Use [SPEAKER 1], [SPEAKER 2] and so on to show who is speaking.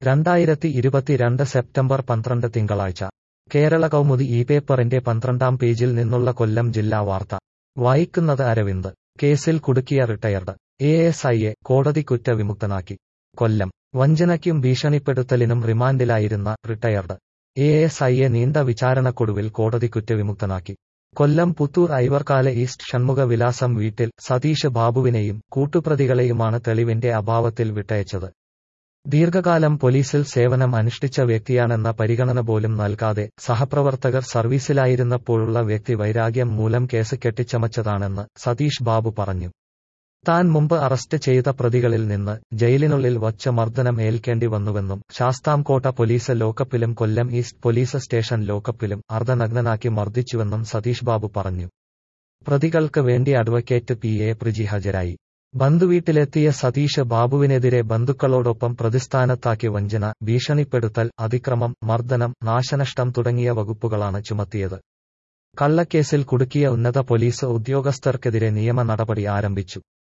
[SPEAKER 1] രണ്ടായിരത്തി ഇരുപത്തിരണ്ട് സെപ്റ്റംബർ പന്ത്രണ്ട് തിങ്കളാഴ്ച കേരള കൗമുദി ഈ പേപ്പറിന്റെ പന്ത്രണ്ടാം പേജിൽ നിന്നുള്ള കൊല്ലം ജില്ലാ വാർത്ത വായിക്കുന്നത് അരവിന്ദ് കേസിൽ കുടുക്കിയ റിട്ടയർഡ് എ എസ് ഐയെ കോടതി കുറ്റവിമുക്തനാക്കി കൊല്ലം വഞ്ചനയ്ക്കും ഭീഷണിപ്പെടുത്തലിനും റിമാൻഡിലായിരുന്ന റിട്ടയർഡ് എ എസ് ഐയെ നീണ്ട വിചാരണക്കൊടുവിൽ കോടതി കുറ്റവിമുക്തനാക്കി കൊല്ലം പുത്തൂർ ഐവർക്കാല ഈസ്റ്റ് ഷൺമുഖ വിലാസം വീട്ടിൽ സതീഷ് ബാബുവിനെയും കൂട്ടുപ്രതികളെയുമാണ് തെളിവിന്റെ അഭാവത്തിൽ വിട്ടയച്ചത് ദീർഘകാലം പോലീസിൽ സേവനം അനുഷ്ഠിച്ച വ്യക്തിയാണെന്ന പരിഗണന പോലും നൽകാതെ സഹപ്രവർത്തകർ സർവീസിലായിരുന്നപ്പോഴുള്ള വ്യക്തി വൈരാഗ്യം മൂലം കേസ് കെട്ടിച്ചമച്ചതാണെന്ന് സതീഷ് ബാബു പറഞ്ഞു താൻ മുമ്പ് അറസ്റ്റ് ചെയ്ത പ്രതികളിൽ നിന്ന് ജയിലിനുള്ളിൽ വച്ച മർദ്ദനം ഏൽക്കേണ്ടി വന്നുവെന്നും ശാസ്താംകോട്ട പോലീസ് ലോക്കപ്പിലും കൊല്ലം ഈസ്റ്റ് പോലീസ് സ്റ്റേഷൻ ലോക്കപ്പിലും അർദ്ധനഗ്നനാക്കി മർദ്ദിച്ചുവെന്നും സതീഷ് ബാബു പറഞ്ഞു പ്രതികൾക്ക് വേണ്ടി അഡ്വക്കേറ്റ് പി എ പ്രിജി ഹാജരായി ബന്ധുവീട്ടിലെത്തിയ സതീഷ് ബാബുവിനെതിരെ ബന്ധുക്കളോടൊപ്പം പ്രതിസ്ഥാനത്താക്കി വഞ്ചന ഭീഷണിപ്പെടുത്തൽ അതിക്രമം മർദ്ദനം നാശനഷ്ടം തുടങ്ങിയ വകുപ്പുകളാണ് ചുമത്തിയത് കള്ളക്കേസിൽ കുടുക്കിയ ഉന്നത പോലീസ് ഉദ്യോഗസ്ഥർക്കെതിരെ നിയമ നടപടി ആരംഭിച്ചു